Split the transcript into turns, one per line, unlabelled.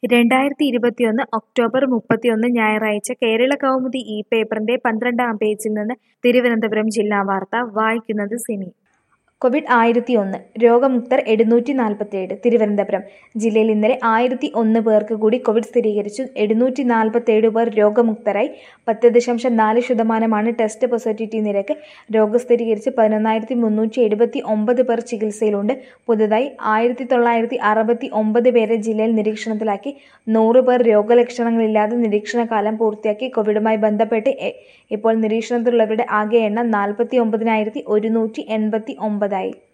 രണ്ടായിരത്തി ഇരുപത്തിയൊന്ന് ഒക്ടോബർ മുപ്പത്തിയൊന്ന് ഞായറാഴ്ച കേരള കൗമുദി ഈ പേപ്പറിന്റെ പന്ത്രണ്ടാം പേജിൽ നിന്ന് തിരുവനന്തപുരം ജില്ലാ വാർത്ത വായിക്കുന്നത് സിനി കോവിഡ് ആയിരത്തി ഒന്ന് രോഗമുക്തർ എഴുന്നൂറ്റി നാൽപ്പത്തിയേഴ് തിരുവനന്തപുരം ജില്ലയിൽ ഇന്നലെ ആയിരത്തി ഒന്ന് പേർക്ക് കൂടി കോവിഡ് സ്ഥിരീകരിച്ചു എഴുന്നൂറ്റി നാൽപ്പത്തേഴ് പേർ രോഗമുക്തരായി പത്ത് ദശാംശം നാല് ശതമാനമാണ് ടെസ്റ്റ് പോസിറ്റിവിറ്റി നിരക്ക് രോഗം സ്ഥിരീകരിച്ച് പതിനൊന്നായിരത്തി മുന്നൂറ്റി എഴുപത്തി ഒമ്പത് പേർ ചികിത്സയിലുണ്ട് പുതുതായി ആയിരത്തി തൊള്ളായിരത്തി അറുപത്തി ഒമ്പത് പേരെ ജില്ലയിൽ നിരീക്ഷണത്തിലാക്കി നൂറ് പേർ രോഗലക്ഷണങ്ങളില്ലാതെ നിരീക്ഷണ കാലം പൂർത്തിയാക്കി കോവിഡുമായി ബന്ധപ്പെട്ട് എ- ഇപ്പോൾ നിരീക്ഷണത്തിലുള്ളവരുടെ ആകെ എണ്ണം നാൽപ്പത്തി ഒമ്പതിനായിരത്തി ഒരുന്നൂറ്റി എൺപത്തി ഒമ്പതായി